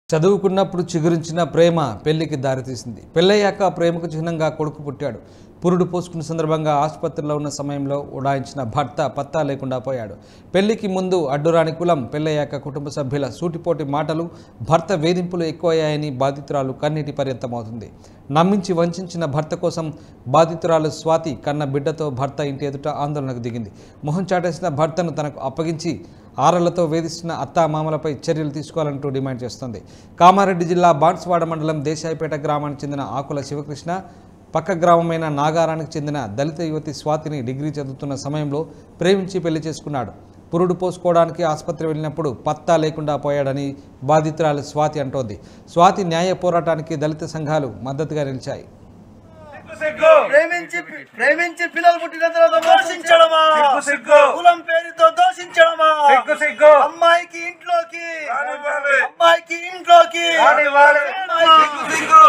చదువుకున్నప్పుడు చిగురించిన ప్రేమ పెళ్లికి దారితీసింది పెళ్ళయ్యాక ప్రేమకు చిహ్నంగా కొడుకు పుట్టాడు పురుడు పోసుకున్న సందర్భంగా ఆసుపత్రిలో ఉన్న సమయంలో ఉడాయించిన భర్త పత్తా లేకుండా పోయాడు పెళ్లికి ముందు అడ్డురాని కులం పెళ్ళయ్యాక కుటుంబ సభ్యుల సూటిపోటి మాటలు భర్త వేధింపులు ఎక్కువయ్యాయని బాధితురాలు కన్నీటి పర్యంతమవుతుంది నమ్మించి వంచిన భర్త కోసం బాధితురాలు స్వాతి కన్న బిడ్డతో భర్త ఇంటి ఎదుట ఆందోళనకు దిగింది మొహం చాటేసిన భర్తను తనకు అప్పగించి ఆరలతో వేధిస్తున్న అత్తా మామలపై చర్యలు తీసుకోవాలంటూ డిమాండ్ చేస్తోంది కామారెడ్డి జిల్లా బాన్స్వాడ మండలం దేశాయిపేట గ్రామానికి చెందిన ఆకుల శివకృష్ణ పక్క గ్రామమైన నాగారానికి చెందిన దళిత యువతి స్వాతిని డిగ్రీ చదువుతున్న సమయంలో ప్రేమించి పెళ్లి చేసుకున్నాడు పురుడు పోసుకోవడానికి ఆసుపత్రి వెళ్ళినప్పుడు పత్తా లేకుండా పోయాడని బాధితురాలు స్వాతి అంటోంది స్వాతి న్యాయ పోరాటానికి దళిత సంఘాలు మద్దతుగా నిలిచాయి సిగ్గు ప్రేమించి ప్రేమించి పిల్లలు పుట్టిన తర్వాత దోషించడమా సిగ్గు సిగ్గు కులం పేరుతో దోషించడమా సిగ్గు సిగ్గు అమ్మాయికి ఇంట్లోకి కానివ్వాలి. అమ్మాయికి ఇంట్లోకి కానివ్వాలి. అమ్మాయికి- సిగ్గు